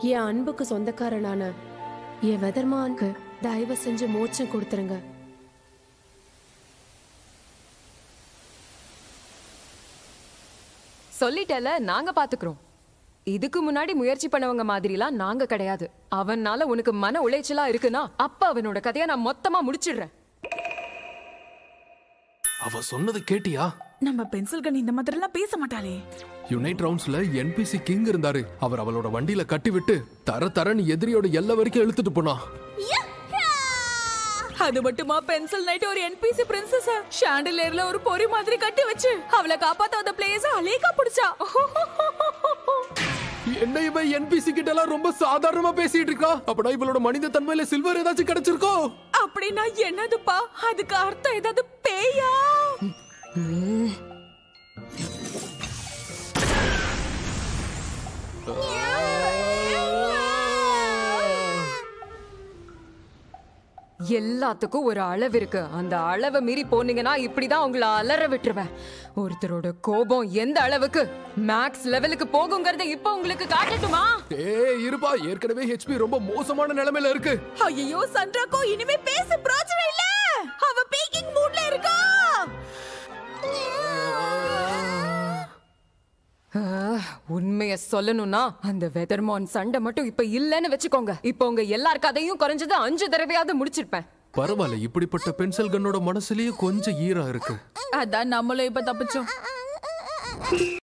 என் அன்புக்கு சொந்தக்காரனான என் வெதர்மானுக்கு தயவு செஞ்சு மோட்சம் கொடுத்துருங்க சொல்லிட்டல நாங்க பாத்துக்கிறோம் இதுக்கு முன்னாடி முயற்சி பண்ணவங்க மாதிரிலாம் நாங்க கிடையாது அவனால உனக்கு மன உளைச்சலா இருக்குன்னா அப்ப அவனோட கதையை நான் மொத்தமா முடிச்சிடுறேன் அவ சொன்னது கேட்டியா நம்ம பென்சில் கன் இந்த மாதிரிலாம் பேச மாட்டாளே யுனைட் ரவுண்ட்ஸ்ல என்பிசி கிங் இருந்தாரு அவர் அவளோட வண்டியில கட்டி விட்டு தர தரன்னு எதிரியோட எல்லை வரைக்கும் இழுத்துட்டு போனா அது மட்டுமா பென்சில் நைட் ஒரு என்பிசி பிரின்சஸ் ஷாண்டிலேர்ல ஒரு பொறி மாதிரி கட்டி வச்சு அவளை காப்பாத்த வந்த பிளேயர்ஸ் அலேக்கா பிடிச்சா என்ன இவன் என்பிசி கிட்ட எல்லாம் ரொம்ப சாதாரணமா பேசிட்டு இருக்கா அப்படா இவளோட மனித தன்மையில சில்வர் ஏதாச்சும் கிடைச்சிருக்கோ அப்படின்னா என்னதுப்பா அதுக்கு அர்த்தம் ஏதாவது பேயா எல்லாத்துக்கும் ஒரு அளவு இருக்கு அந்த அளவை மீறி போனீங்கன்னா இப்படிதான் உங்களை அலற விட்டுருவேன் ஒருத்தரோட கோபம் எந்த அளவுக்கு மேக்ஸ் லெவலுக்கு போகுங்கிறத இப்ப உங்களுக்கு காட்டட்டுமா ஏய் இருப்பா ஏற்கனவே ஹெச்பி ரொம்ப மோசமான நிலைமையில இருக்கு ஐயோ சந்திராக்கோ இனிமே பேச பிரயோஜனம் இல்ல அவ பீக்கிங் மூட்ல இருக்கா ஆஹ், உண்மைய சொல்லணும்னா அந்த வெதர்மான் சண்டை மட்டும் இப்ப இல்லைன்னு வச்சுக்கோங்க இப்ப உங்க எல்லார் கதையும் குறைஞ்சது அஞ்சு தடவையாவது முடிச்சிருப்பேன் பரவாயில்ல இப்படிப்பட்ட பென்சில் கன்னோட மனசுலயே கொஞ்சம் ஈரம் இருக்கு அதான் நம்மளும் இப்ப தப்பிச்சோம்